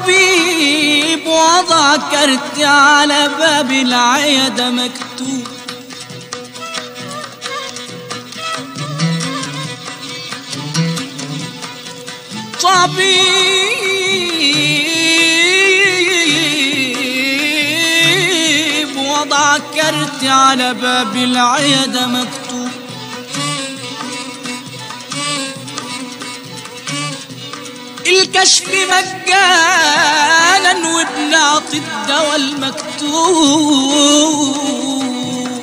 طبيب وضع كرت على باب العيادة مكتوب طبيب وضع كرت على باب العيادة مكتوب الكشف مجانا وبنعطي الدواء المكتوب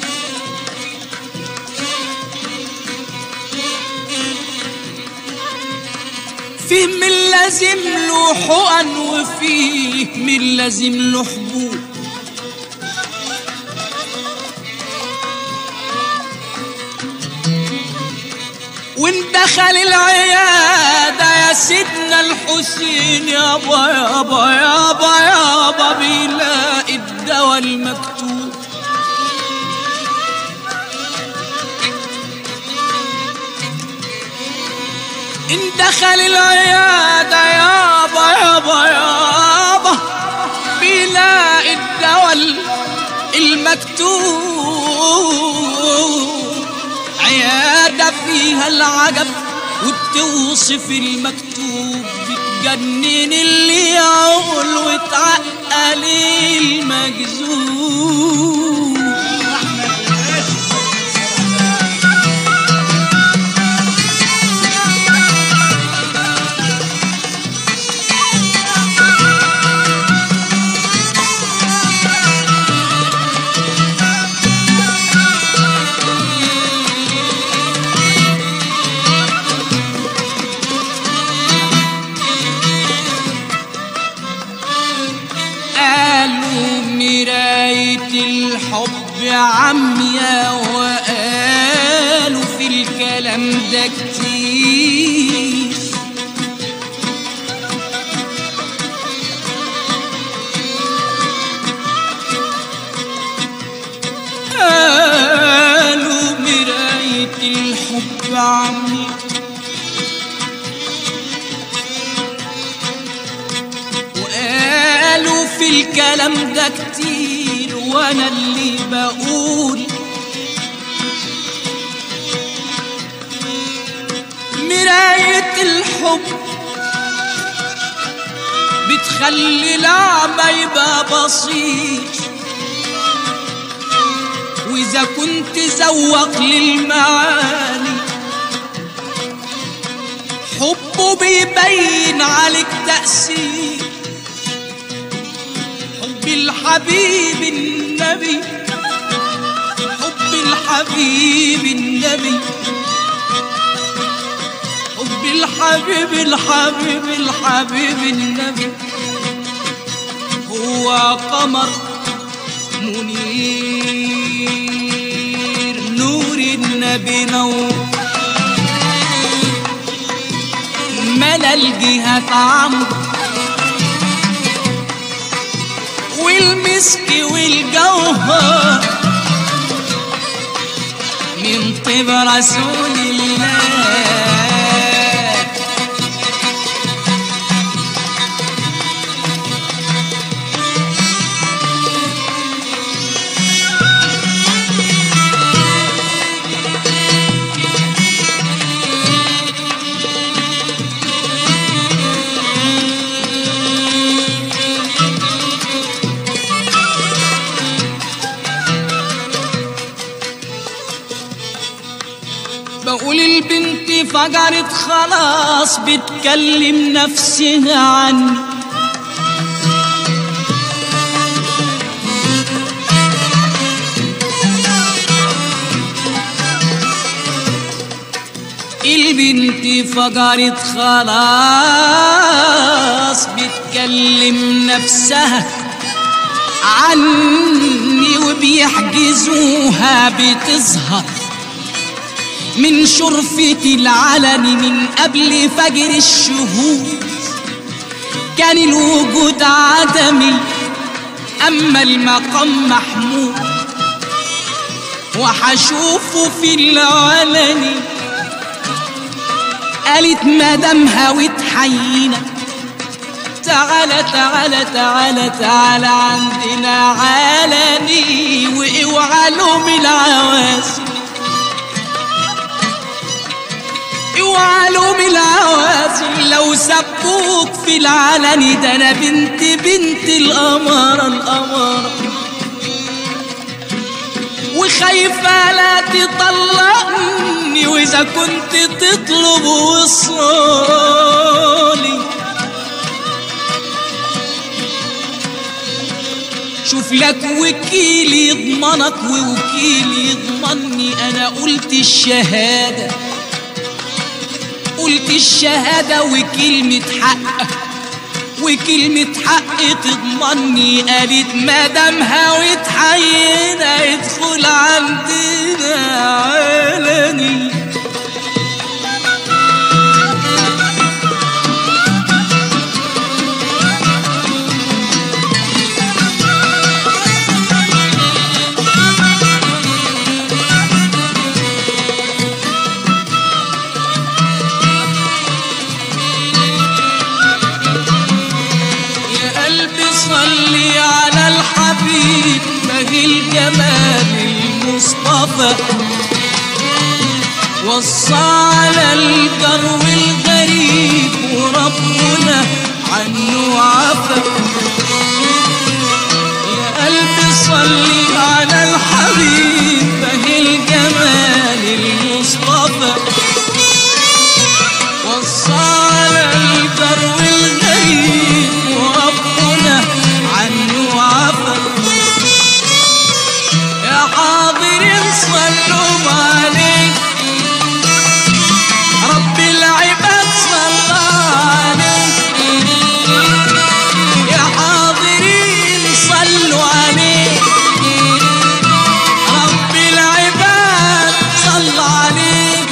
فيه من لازم له حقن وفيه من لازم له حبوب وان دخل العيادة يا سيدنا الحسين يابا يابا يابا يابا بيلاقي الدواء المكتوب ان دخل العيادة يابا يابا يابا بيلاقي الدواء المكتوب عيادة فيها العجب وبتوصف المكتوب بتجنن اللي يعقل وتعقل المجذوب قالوا مراية الحب عمية وقالوا في الكلام ده كتير قالوا مراية الحب عمية وقالوا في الكلام ده كتير وانا اللي بقول مراية الحب بتخلي الأعمى يبقى بسيط وإذا كنت ذوق للمعاني حبه بيبين عليك تأثير حب الحبيب النبي حب الحبيب النبي حب الحبيب الحبيب الحبيب النبي هو قمر منير نور النبي نور ملا الجهة عمرو والمسك والجوهر من طيب رسول الله بقول البنت فجرت خلاص بتكلم نفسها عني البنت فجرت خلاص بتكلم نفسها عني وبيحجزوها بتظهر من شرفة العلن من قبل فجر الشهود كان الوجود عدمي أما المقام محمود وحشوفه في العلن قالت مدام هويت حينا تعالى تعالى تعالى تعالى عندنا علني واوعى لوم العواسي اوعى لوم العواسي لو سبوك في العلن ده انا بنت بنت القمر القمر وخايفة لا تطلقني وإذا كنت تطلب وصالي شوف لك وكيل يضمنك ووكيل يضمني أنا قلت الشهادة قلت الشهادة وكلمة حق وكلمة حق تضمني قالت ما دام هويت حينا ادخل عندنا علني يا قلبي صلي على الحبيب بهي الجمال المصطفى وصى على الجرو الغريب وربنا عنه عفا يا قلبي صلي على الحبيب بهي الجمال المصطفى وصى على الجرو الغريب وربنا عنه عفا يا حاضرين صلوا عليه رب العباد صلى عليه يا حاضرين صلوا عليه رب العباد صلى عليه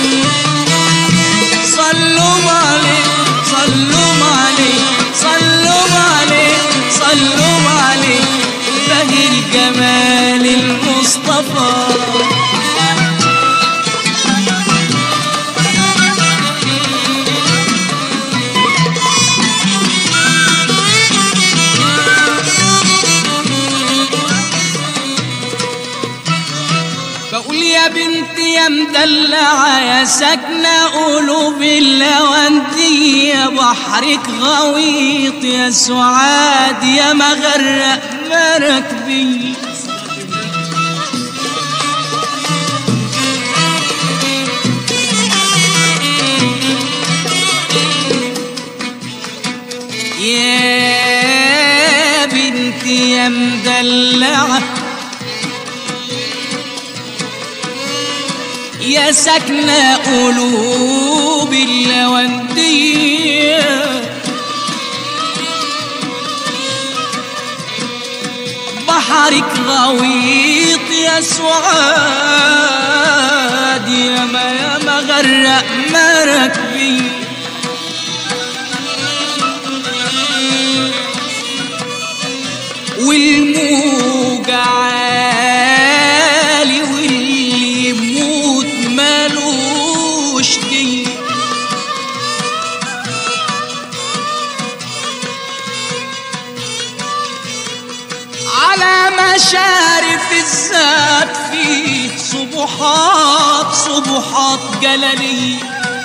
صلوا عليه صلوا عليه صلوا عليه صلوا عليه بهي الجمال المصطفى بقول يا بنتي يا مدلعة يا ساكنة قلوب اللوندي يا بحرك غويط يا سعاد يا مغرق مركبي يا بنتي يا مدلعه يا سكنة قلوب اللوندية بحرك غويط يا سعاد يا ما يا ما غرق مركبي والموج عالي واللي يموت مالوش دي على مشارف الذات فيه صبحات صبحات جلاليه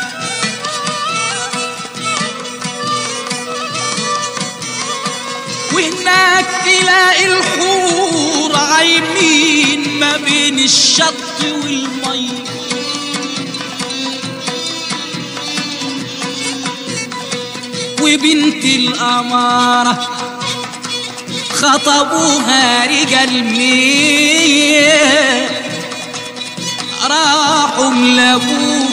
وهناك تلاقي الحور عايمين ما بين الشط والمي وبنت الأمارة خطبوها رجال مية راحوا ملابوه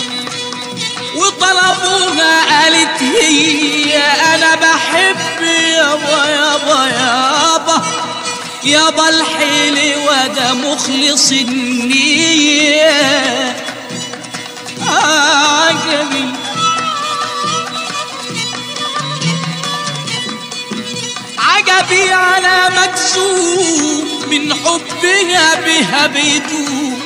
وطلبوها قالت هي انا بحب يابا يابا يابا يابا الحلوة ده مخلص النية عجبي عجبي على مكسوب من حبها بها بيدوب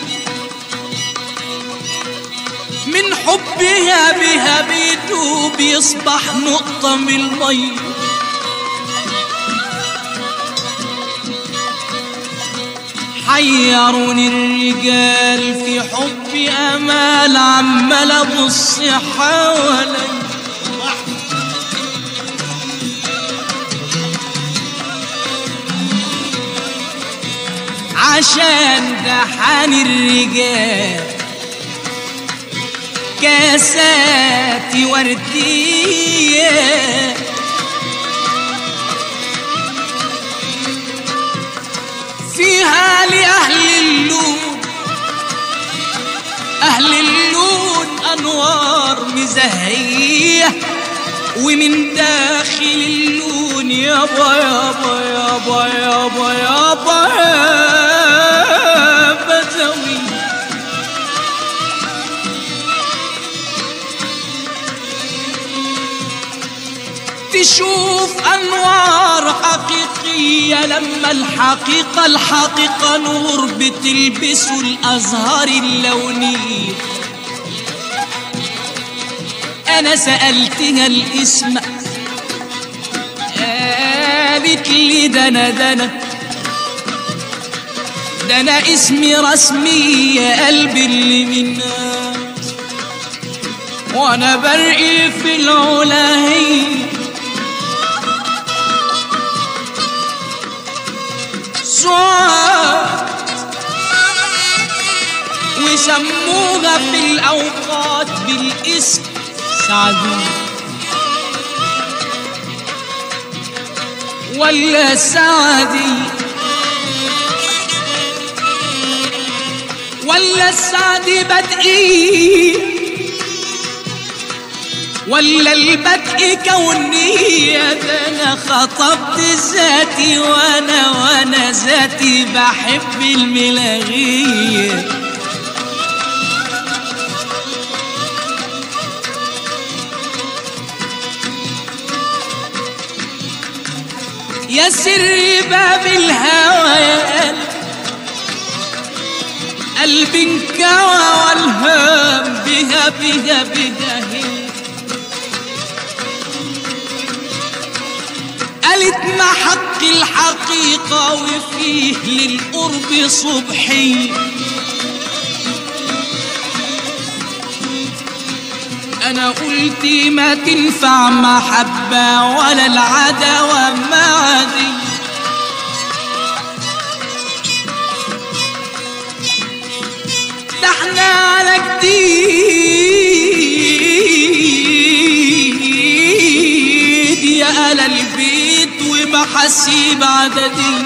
من حبها بها بيدوب يصبح نقطة من المي حيروني الرجال في حب امال عمال ابص حوالي عشان دحان الرجال كاسات ورديه فيها لأهل اللون أهل اللون أنوار مزهية ومن داخل اللون يابا يابا يابا يابا يابا يابا زوي تشوف أنوار حقيقية لما الحقيقة الحقيقة نور بتلبسه الأزهار اللونية أنا سألتها الاسم قالت لي دنا دنا دنا اسمي رسمي يا قلبي اللي منا وانا برقي في العلاهيه سعاد وسموها في الأوقات بالاسم سعدون ولا سعدي ولا السعدي بدئي ولا البدء كونية ده انا خطبت ذاتي وانا وانا ذاتي بحب الملاغية يا سر باب الهوى يا قلب قلبي انكوى والهام بها بها بها هي قالت ما حق الحقيقة وفيه للقرب صبحي أنا قلت ما تنفع محبة ولا العداوة معدي ده احنا على جديد يا أهل البيت وبحسيب عددي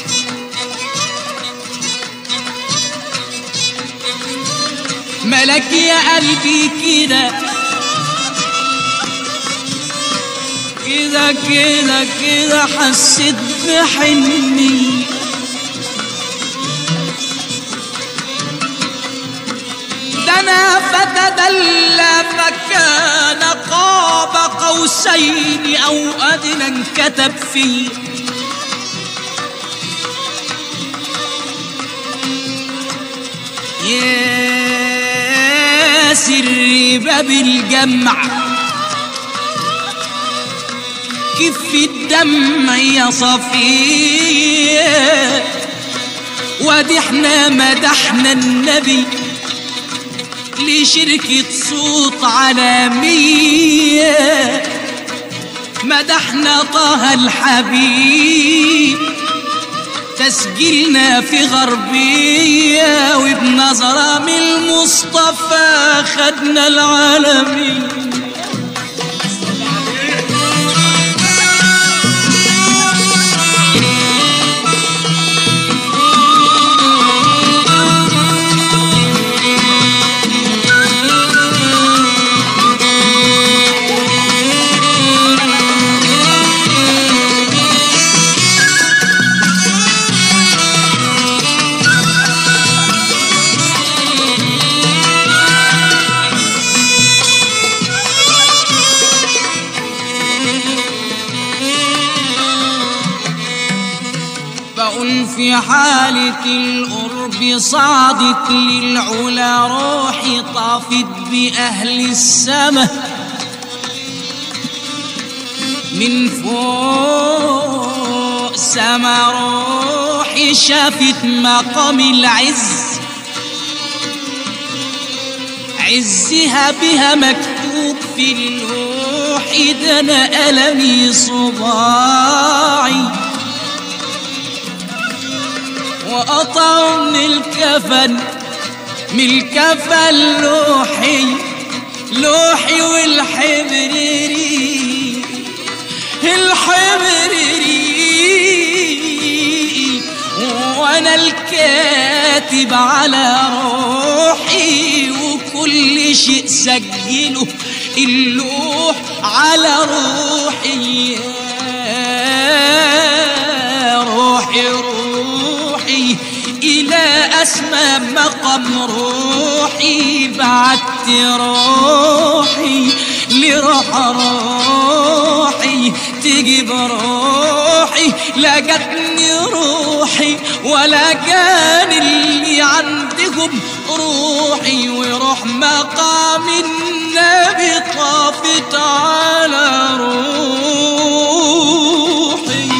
ملك يا قلبي كده كده كده كده حسيت بحني ده انا فتدلى فكان قاب قوسين او ادنى انكتب فيه يا سر باب الجمع كف الدمع يا صفيه وادي احنا مدحنا النبي لشركة صوت عالمية مدحنا طه الحبيب تسجيلنا في غربية وبنظرة من المصطفى خدنا العالمين بقول في حالة القرب صعدت للعلا روحي طافت بأهل السماء من فوق سما روحي شافت مقام العز عزها بها مكتوب في اللوح ده انا ألمي صباعي وقطع من الكفن من الكفن لوحي لوحي والحبريري الحبريري وانا الكاتب على روحي وكل شيء سجله اللوح على روحي يا روحي روحي إلى أسمى مقام روحي بعدت روحي لروح روحي تجيب روحي لقتني روحي ولا كان اللي عندهم روحي وروح مقام النبي طافت على روحي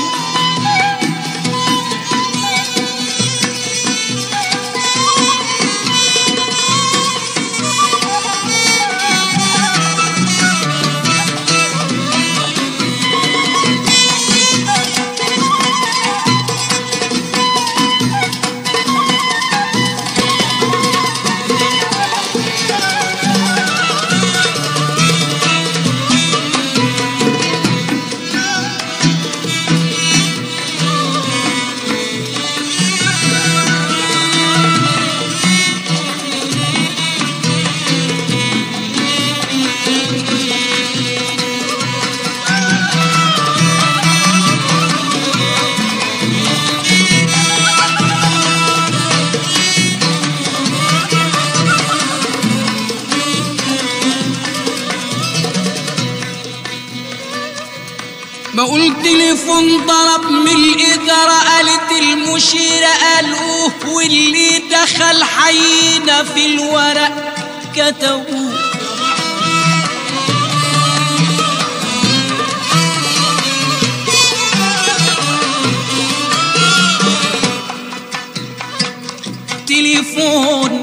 بقول تليفون ضرب من الإدارة قالت المشيرة قالوه واللي دخل حينا في الورق كتبوه تليفون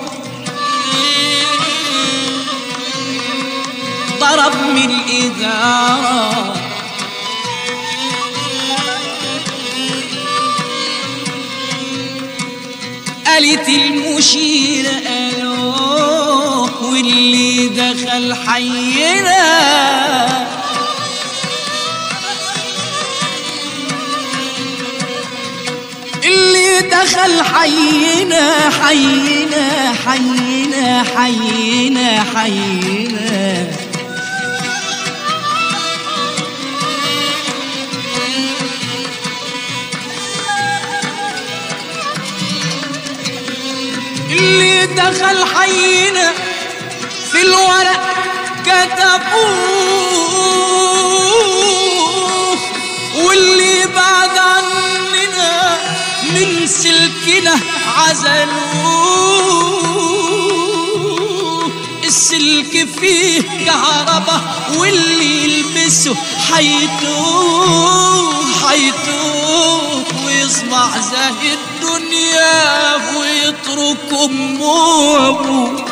ضرب من الإدارة قالت المشيرة ألوه واللي دخل حينا اللي دخل حينا حينا حينا حينا حينا اللي دخل حينا في الورق كتبوه واللي بعد عننا من سلكنا عزلوه السلك فيه كهربا واللي يلبسه حيتوه حيتوه ويصبح زي الدنيا ويترك امه وابوه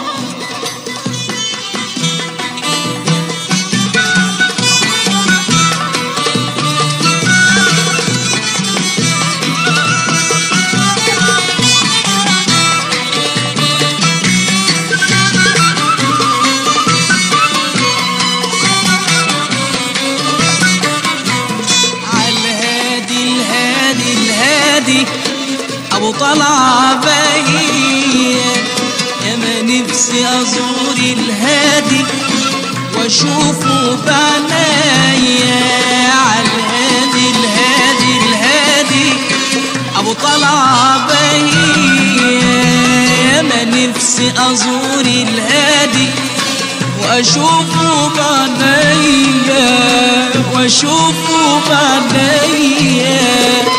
عالهادي الهادي الهادي ابو طلع بهية يا ما نفسي ازور الهادي واشوفه بعناية عالهادي الهادي الهادي ابو طلع بهية يا ما نفسي ازور الهادي واشوفه بعينيا واشوفه بعينيا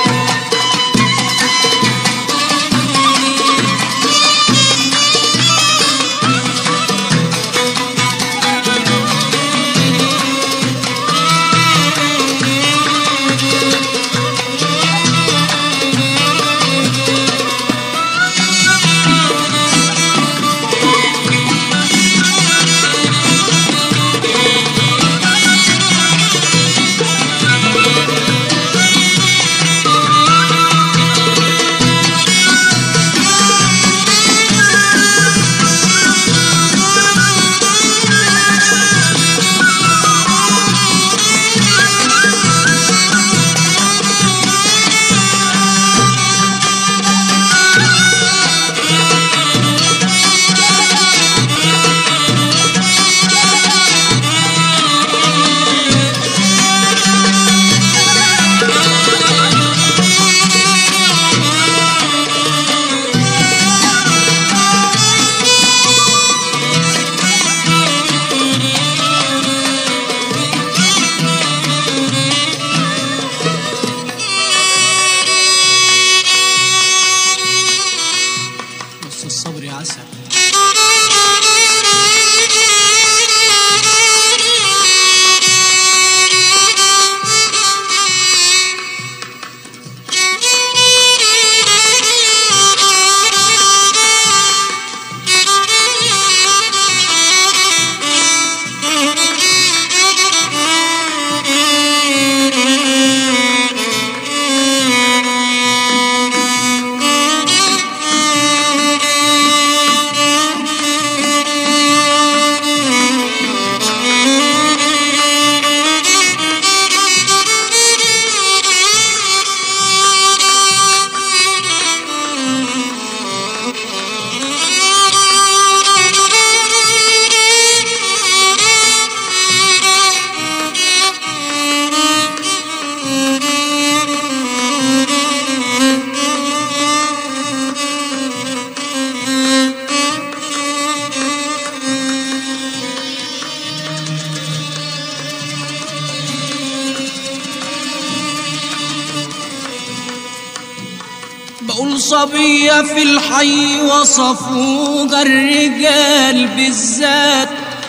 وصبية في الحي وصفوها الرجال بالذات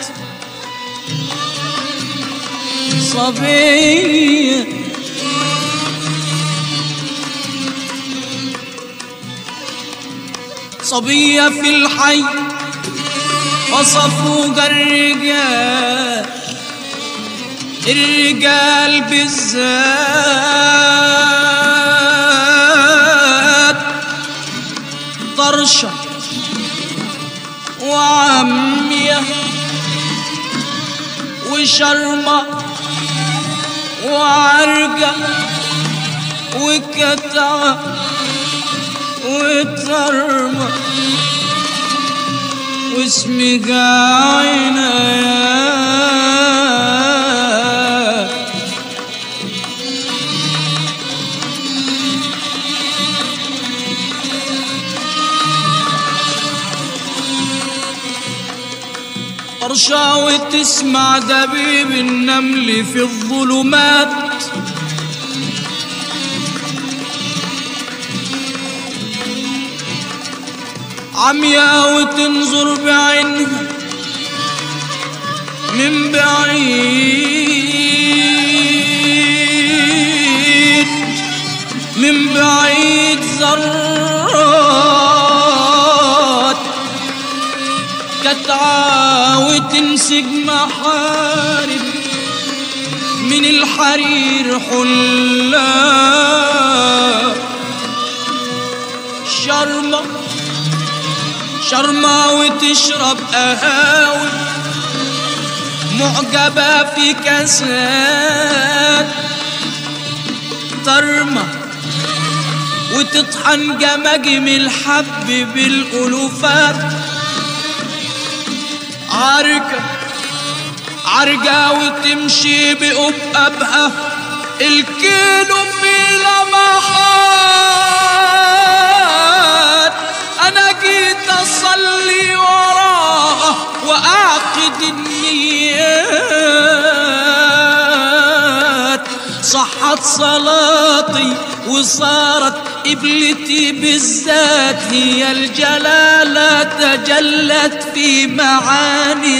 صبية صبية في الحي وصفوها الرجال الرجال بالذات طرشة وعمية وشرمة وعرقة وكتعة وترمة واسمك عينيا طرشة وتسمع دبيب النمل في الظلمات عمياء وتنظر بعينها من بعيد من بعيد ذرات كتعا وتنسج محارب من الحرير حلا شرمه شرمة وتشرب قهاوي معجبة في كاسات طرمة وتطحن جماجم الحب بالألوفات عركة عرجة وتمشي بأبقبها الكيلو في لمحات أنا جيت أصلي وراها وأعقد النيات صحت صلاتي وصارت قبلتي بالذات هي الجلالة تجلت في معاني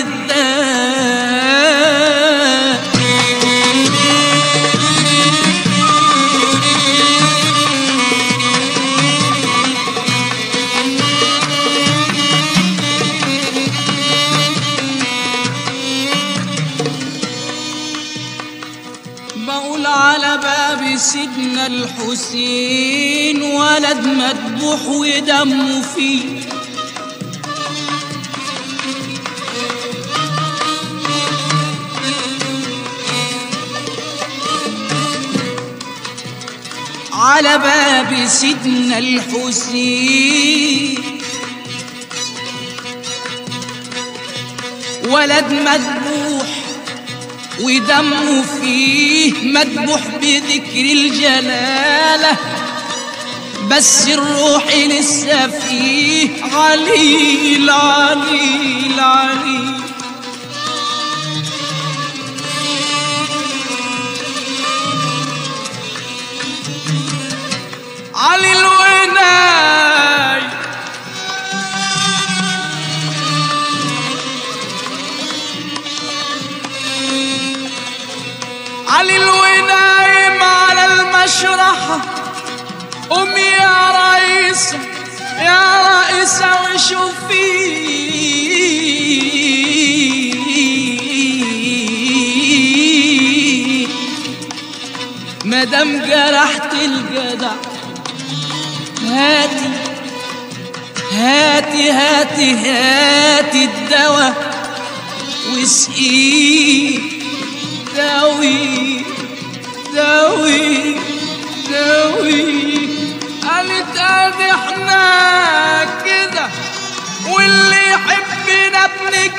الذات بقول على باب سيدنا الحسين ولد مذبوح ودمه فيه على باب سيدنا الحسين ولد مذبوح ودمه فيه مذبوح بذكر الجلالة بس الروح لسه فيه عليل عليل عليل علي الوناي علي الونايم على المشرحة قوم يا رئيسة يا رئيسة وشوفي مادام جرحت الجدع هاتي هاتي هاتي هاتي الدواء واسقيه داوي داوي داوي قالت ادي احنا كده واللي يحبنا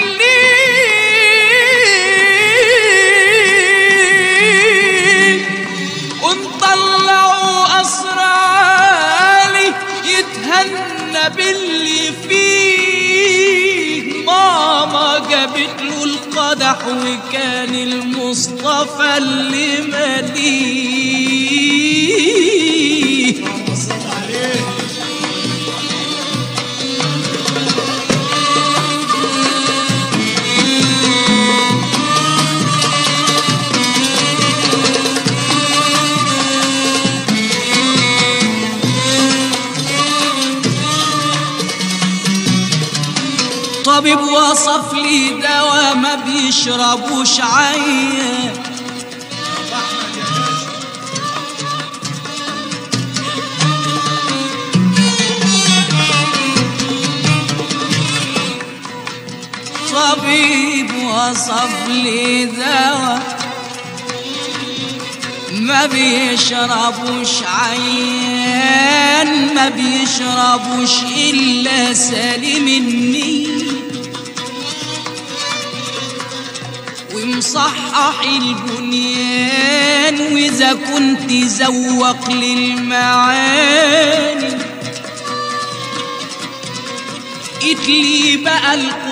بنجليه ونطلعوا قصر عالي يتهنى باللي فيه ماما جابت له القدح وكان المصطفى اللي مليه طبيب وصف لي دواء ما بيشربوش عيان طبيب وصف لي دواء ما بيشربوش عيان ما بيشربوش إلا سالم النية ومصحح البنيان وإذا كنت زوق للمعاني اتلي بقى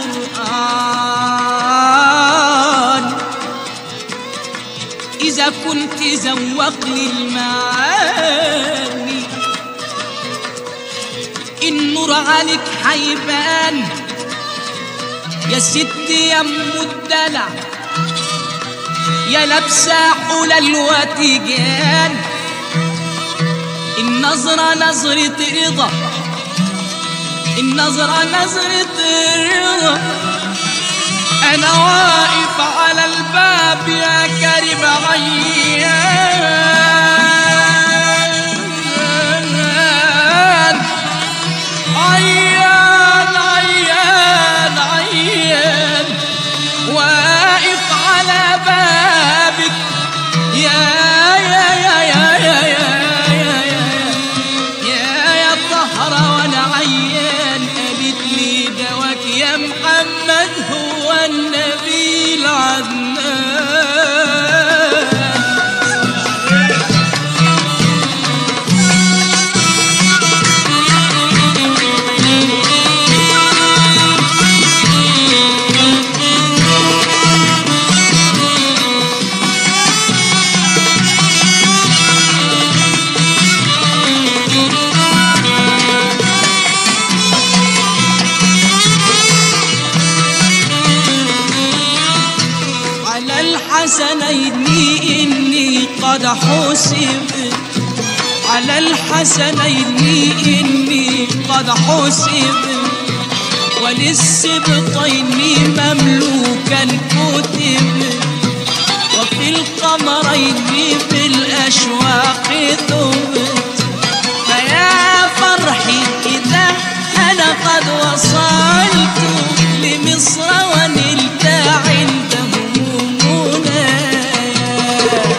القرآن إذا كنت زوق للمعاني النور عليك حيبان يا ست يا ام الدلع يا لابسة حلل وتيجان النظرة نظرة رضا النظرة نظرة رضا أنا واقف على الباب يا كريم عيان عيان عيان عيان واقف على بابك يا يا يا يا يا يا يا يا يا يا طهرة وانا عيان قالت لي دواك يا محمد هو النبي العدنان على الحسنين إني قد حسبت على الحسنين إني قد حسبت وللسبطين مملوكا كتب وفي القمرين بالأشواق ثبت فيا فرحي إذا أنا قد وصلت لمصر ونلت عندهم منايا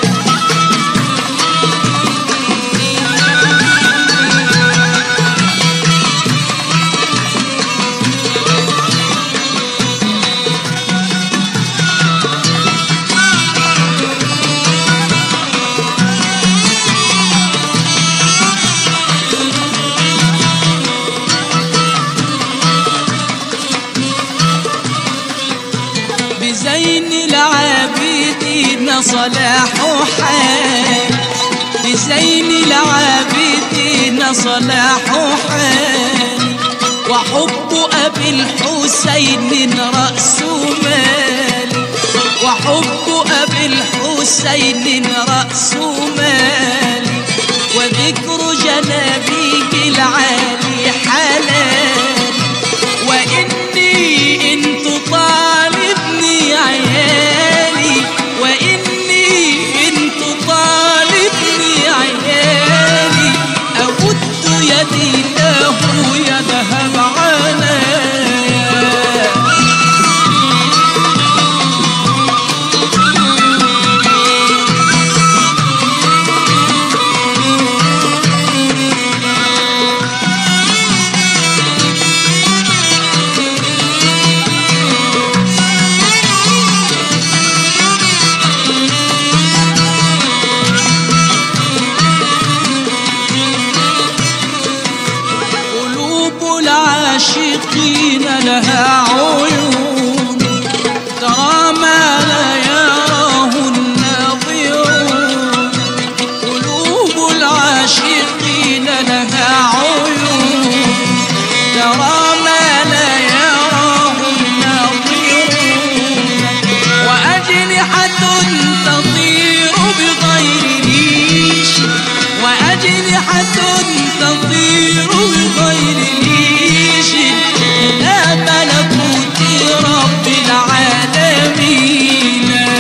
بزين العابدين صلاح حال بزين العابدين صلاح حال وحب أبي الحسين رأس مال وحب أبي الحسين رأس مال وذكر جنابه العالي حلال وإني إن تطالبني عيالي وإني إن تطالبني عيالي أود يدي له يذهب عنايا جميلة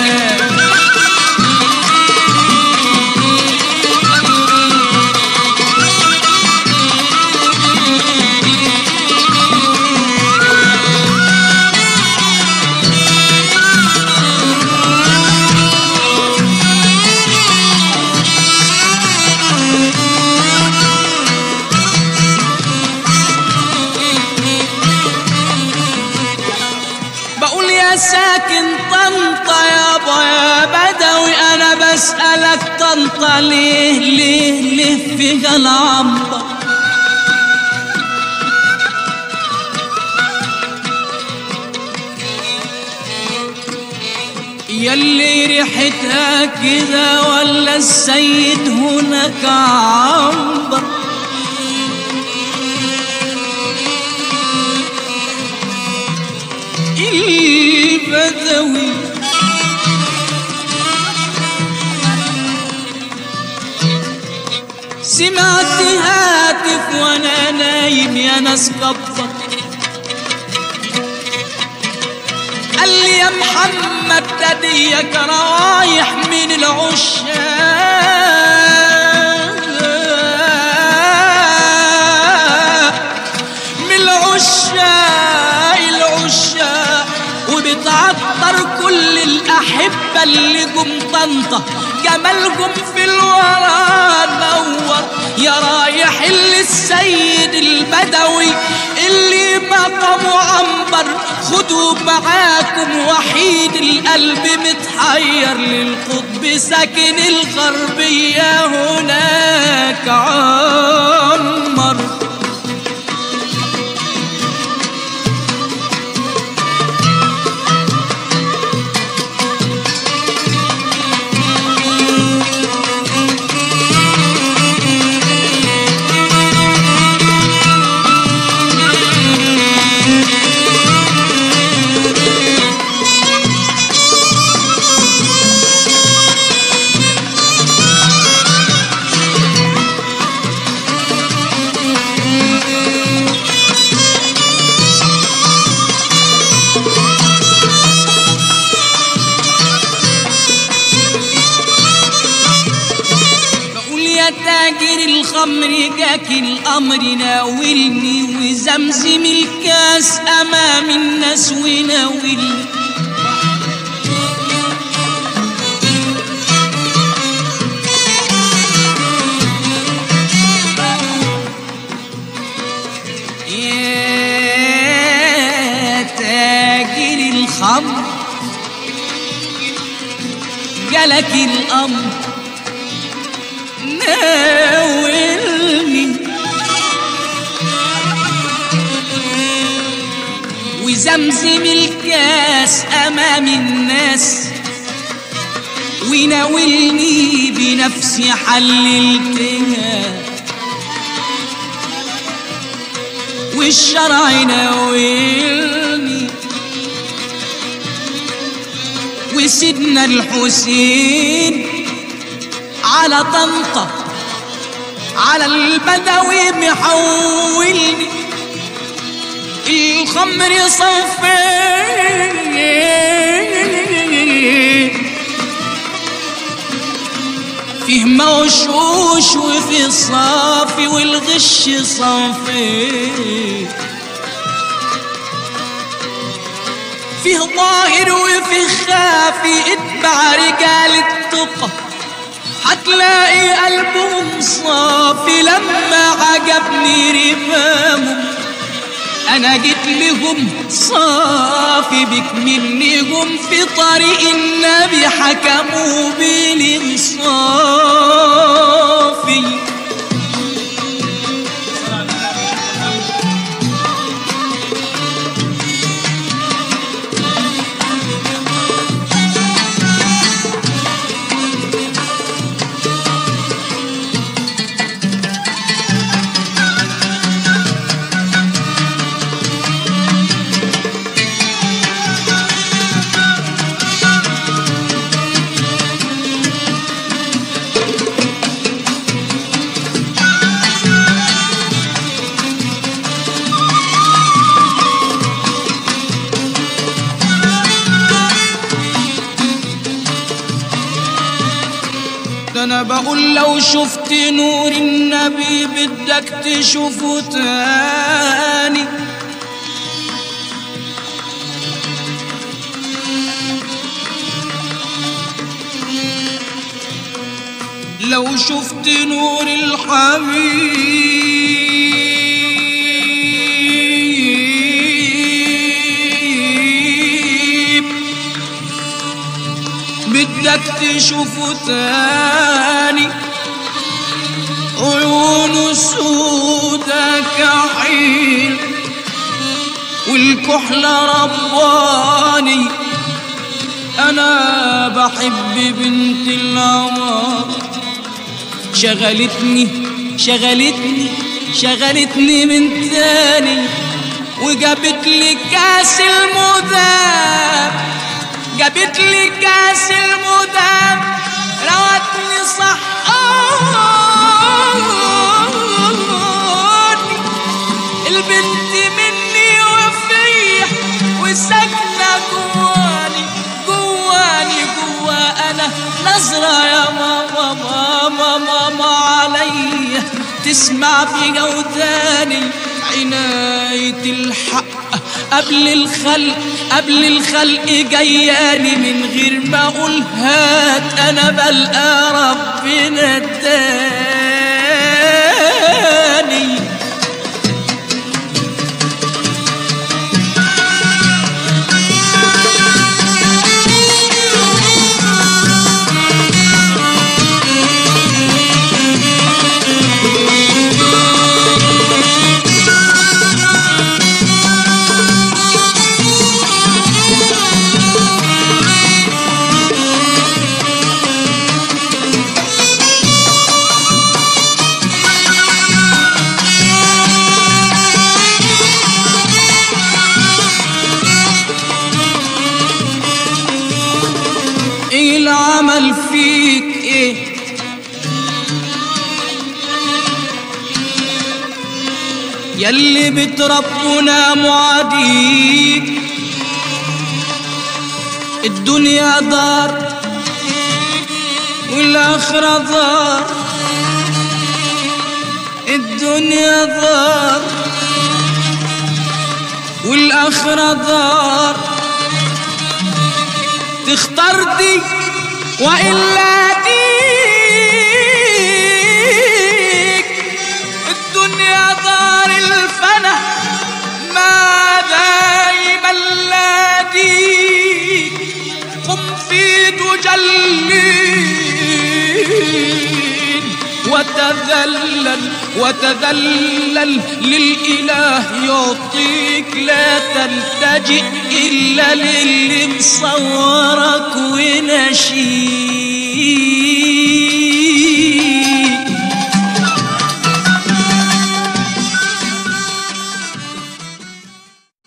بقول يا ساكن طنطا يابا يا بدوي انا بسألك طنطا ليه ليه ليه فيها العنبر يلي ريحتها كده ولا السيد هناك عنبر البدوي سمعت هاتف وانا نايم يا ناس كبر قال لي يا محمد تديك رايح من العشاق من العشاق العشاق وبتعطر كل الأحبة اللي جم طنطا جمالهم في الورى نور يا رايح اللي السيد البدوي اللي مقامه عنبر خدوا معاكم وحيد القلب متحير للقطب ساكن الغربية هناك عمر بقول يا تاجر الخمر جاك الامر ناولني وزمزم الكاس امام الناس وناولني يا تاجر الخمر جالك الامر ناولني وزمزم الكاس امام الناس وناولني بنفسي حللتها والشرع ناولني وسيدنا الحسين على طنطا على البدوي محولني الخمر صفين فيه موشوش وفي صافي والغش صافي فيه ظاهر وفيه خافي اتبع رجال التقى هتلاقي قلبهم صافي لما عجبني رمامهم انا جيت لهم صافي بك منهم في طريق النبي حكموا بالانصافي انا بقول لو شفت نور النبي بدك تشوفه تاني لو شفت نور الحبيب بدك تشوفه تاني عيونه سودا كحيل والكحلة رباني أنا بحب بنت العمار شغلتني شغلتني شغلتني من تاني وجابت لي كاس المذاب جابت لي كاس المذاب روتني صحاني البنت مني وفيح وساكنة جواني جواني جوا أنا نظرة يا ماما ماما ماما عليا تسمع في جوداني عناية الحق قبل الخلق قبل الخلق جياني من غير ما اقول هات انا بلقى ربنا اداني ايه العمل فيك ايه يلي بتربنا معاديك الدنيا دار والآخرة دار الدنيا دار والآخرة دار تختار دي وإلا ديك الدنيا دار الفنا ما دايما لا ديك قم في تجلين وتذلل وتذلل للإله يعطيك لا تلتجئ إلا للي مصورك ونشيد